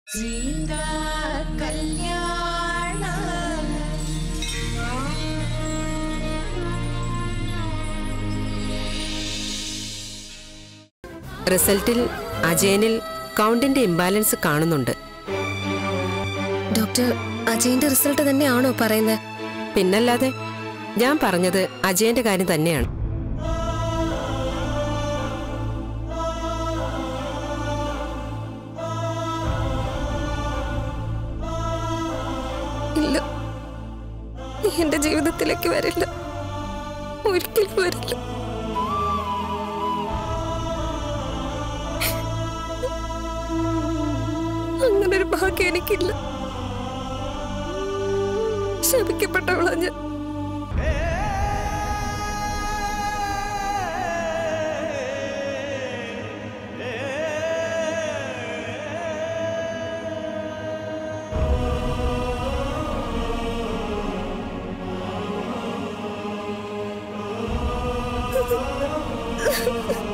സീതാ കല്യാണ റിസൾട്ടിൽ അജയനിൽ കൗണ്ടിന്റെ ഇംബാലൻസ് കാണുന്നുണ്ട് ഡോക്ടർ അജയന്റെ റിസൾട്ട് തന്നെയാണോ പറയുന്നത് പിന്നല്ലാതെ ഞാൻ പറഞ്ഞത് അജയന്റെ കാര്യം തന്നെയാണ് ഇല്ല നീ എന്റെ ജീവിതത്തിലേക്ക് വരില്ല ഒരിക്കലും വരില്ല അങ്ങനൊരു ഭാഗ്യം എനിക്കില്ല ശപിക്കപ്പെട്ടവളാ ഞാൻ ആ